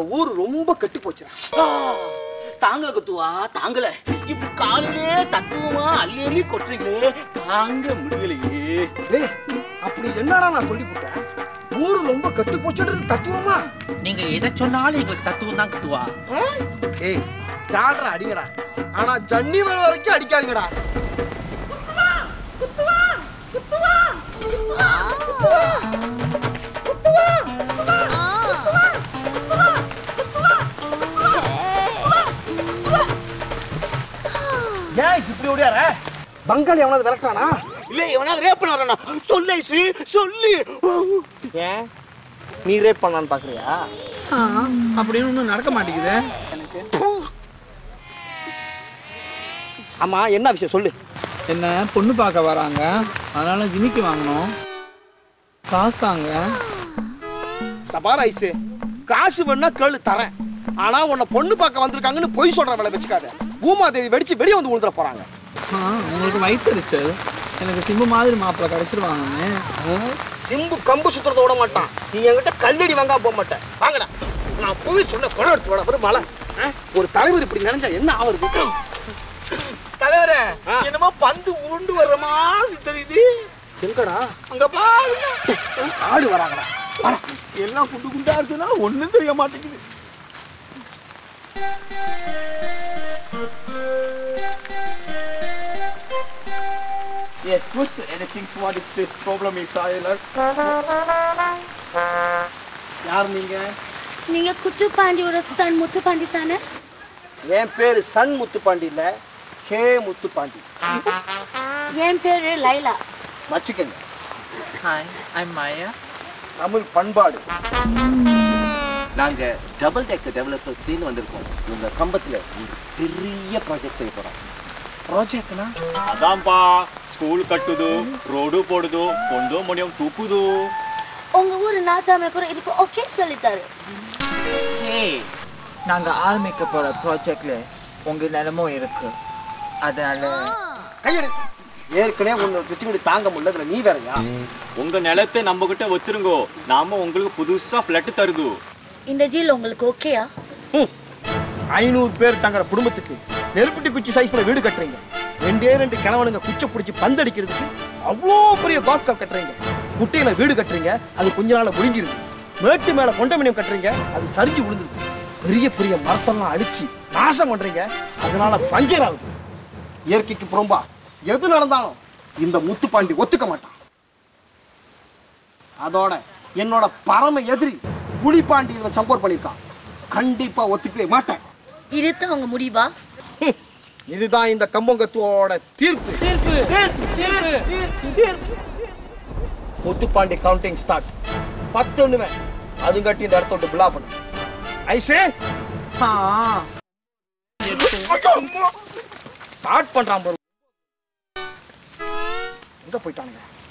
ஊர் ரொம்ப கெட்டு போச்சுடா தாங்க குத்துவா தாங்கல இப்படி காலையிலே தத்துவமா அள்ளி அள்ளி கொட்டுறீங்களே தாங்க முடியலையே டேய் அப்படி என்னடா நான் சொல்லி போட்டேன் ஊர் ரொம்ப கெட்டு போச்சுன்றது தத்துவமா நீங்க எதை சொன்னாலும் எங்களுக்கு தத்துவம் தான் குத்துவா ஏய் ஜாடுற அடிங்கடா ஆனா ஜன்னி வர வரைக்கும் அடிக்காதீங்கடா ஏன் இப்படி ஓடியார பங்காளி எவனாவது விரட்டானா இல்ல எவனாவது ரேப் பண்ண வரானா சொல்லு ஸ்ரீ சொல்லு ஏன் நீ ரேப் பண்ணலான்னு பாக்குறியா அப்படின்னு ஒன்றும் நடக்க மாட்டேங்குது ஆமா என்ன விஷயம் சொல்லு என்ன பொண்ணு பார்க்க வராங்க அதனால ஜிமிக்கி வாங்கணும் காசு தாங்க தபார் ஐசு காசு வேணா கேளு தரேன் ஆனா உன்னை பொண்ணு பார்க்க வந்திருக்காங்கன்னு பொய் சொல்ற வேலை வச்சுக்காத பூமாதேவி வெடிச்சு வெளியே வந்து விழுந்துட போறாங்க ஆ உங்களுக்கு வயிற்றுச்சல் எனக்கு சிம்பு மாதிரி மாப்பிள்ளை கிடச்சிருவாங்கன்னு சிம்பு கம்பு சுத்துறத விட மாட்டான் நீ என்கிட்ட கல்லடி வாங்காம போக மாட்டேன் வாங்கடா நான் போய் சொன்ன குடம் எடுத்து விட மலை ஒரு தலைவர் இப்படி நினைஞ்சா என்ன ஆவறது தலைவரே ஆ. என்னமோ பந்து உருண்டு வர்ற மாதிரி தெரியுது எங்கடா அங்க பாருங்க ஆடு வராங்கடா வாடா. எல்லாம் குண்டு குண்டா இருக்குன்னா ஒண்ணும் தெரிய மாட்டேங்குது Yes, push anything. What is this problem is Tyler? யார் நீங்க நீங்க குட்டு பாண்டியோட சன் முத்து பாண்டி தானே என் பேரு சன் முத்துப்பாண்டி இல்ல கே முத்துப்பாண்டி என் பேரு லைலா வச்சுக்கங்க ஹாய் ஐ மாயா தமிழ் பண்பாடு நாங்க டபுள் டெக் டெவலப்பர்ஸ்லேருந்து வந்திருக்கோம் உங்க கம்பத்துல ஒரு பெரிய ப்ராஜெக்ட் செய்ய போறோம் ப்ராஜெக்ட்னா ಅದಾಂಪಾ ಸ್ಕೂಲ್ ಕಟ್ಟುದು ರೋಡು ಪೊಡುದು ಕೊಂಡು ಮುಡಿಯಂ ತೂಪುದು உங்க ஊரு நாச்சாமை கூட இதுக்கு ஓகே சொல்லித்தாரு ஹே நாங்க ஆரம்பிக்க போற ப்ராஜெக்ட்ல உங்க நிலமும் இருக்கு அதனால கையெடு ஏற்கனவே ஒன்று வச்சுக்கிட்டு தாங்க முடியல இதுல நீ வேறயா உங்க நிலத்தை நம்ம கிட்ட வச்சிருங்கோ நாம உங்களுக்கு புதுசா ஃபிளட் தருது இந்த ஜீல் உங்களுக்கு ஓகேயா ஐநூறு பேர் தங்குற குடும்பத்துக்கு நெருப்பட்டி குச்சி சைஸ்ல வீடு கட்டுறீங்க ரெண்டே ரெண்டு கிழவனுங்க குச்சை பிடிச்சி பந்தடிக்கிறதுக்கு அவ்வளோ பெரிய கால்ஃப் கப் கட்டுறீங்க குட்டையில வீடு கட்டுறீங்க அது கொஞ்ச நாள்ல முழுங்கிருது மேட்டு மேல கொண்டமினியம் கட்டுறீங்க அது சரிஞ்சு விழுந்துருது பெரிய பெரிய மரத்தெல்லாம் அடிச்சு நாசம் பண்றீங்க அதனால பஞ்சர் ஆகுது இயற்கைக்கு புறம்பா எது நடந்தாலும் இந்த முத்துப்பாண்டி ஒத்துக்க மாட்டான் அதோட என்னோட பரம எதிரி புலிப்பாண்டி இதில் சப்போர்ட் பண்ணியிருக்கான் கண்டிப்பா ஒத்துக்கவே மாட்டேன் இதுதான் உங்க முடிவா ஹம். இதுதான் இந்த கம்பங்கத்துவோட தீர்ப்பு தீர்ப்பு முத்துப்பாண்டி கவுண்டிங் ஸ்டார்ட் பத்தொன்னுவேன் அதுங்காட்டி இந்த இடத்த விட்டு பிளா பண்ணு ஐசே ஸ்டார்ட் பண்றான் பாரு எங்க போயிட்டானுங்க